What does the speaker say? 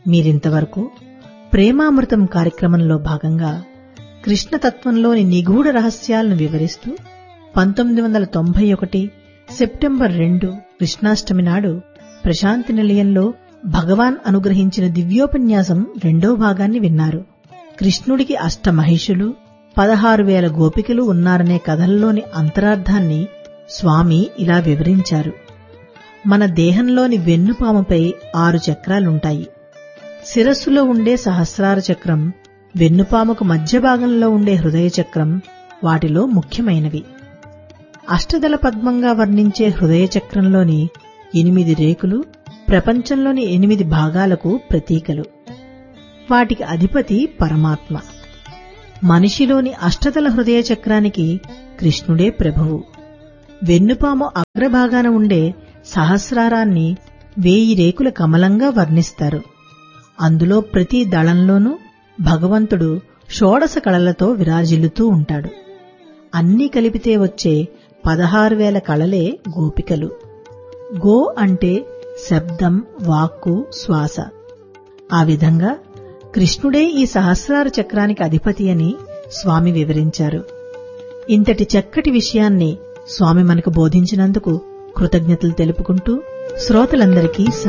మీరింతవరకు ప్రేమామృతం కార్యక్రమంలో భాగంగా కృష్ణతత్వంలోని నిగూఢ రహస్యాలను వివరిస్తూ పంతొమ్మిది వందల తొంభై ఒకటి సెప్టెంబర్ రెండు కృష్ణాష్టమి నాడు ప్రశాంతి నిలయంలో భగవాన్ అనుగ్రహించిన దివ్యోపన్యాసం రెండో భాగాన్ని విన్నారు కృష్ణుడికి అష్టమహిషులు పదహారు వేల గోపికలు ఉన్నారనే కథల్లోని అంతరార్థాన్ని స్వామి ఇలా వివరించారు మన దేహంలోని వెన్నుపాముపై ఆరు చక్రాలుంటాయి శిరస్సులో ఉండే సహస్రార చక్రం వెన్నుపాముకు మధ్య భాగంలో ఉండే హృదయ చక్రం వాటిలో ముఖ్యమైనవి అష్టదల పద్మంగా వర్ణించే హృదయ చక్రంలోని ఎనిమిది రేకులు ప్రపంచంలోని ఎనిమిది భాగాలకు ప్రతీకలు వాటికి అధిపతి పరమాత్మ మనిషిలోని అష్టదల హృదయ చక్రానికి కృష్ణుడే ప్రభువు వెన్నుపాము అగ్రభాగాన ఉండే సహస్రారాన్ని వేయి రేకుల కమలంగా వర్ణిస్తారు అందులో ప్రతి దళంలోనూ భగవంతుడు షోడశ కళలతో విరాజిల్లుతూ ఉంటాడు అన్నీ కలిపితే వచ్చే పదహారు వేల కళలే గోపికలు గో అంటే శబ్దం వాక్కు శ్వాస ఆ విధంగా కృష్ణుడే ఈ సహస్రార చక్రానికి అధిపతి అని స్వామి వివరించారు ఇంతటి చక్కటి విషయాన్ని స్వామి మనకు బోధించినందుకు కృతజ్ఞతలు తెలుపుకుంటూ శ్రోతలందరికీ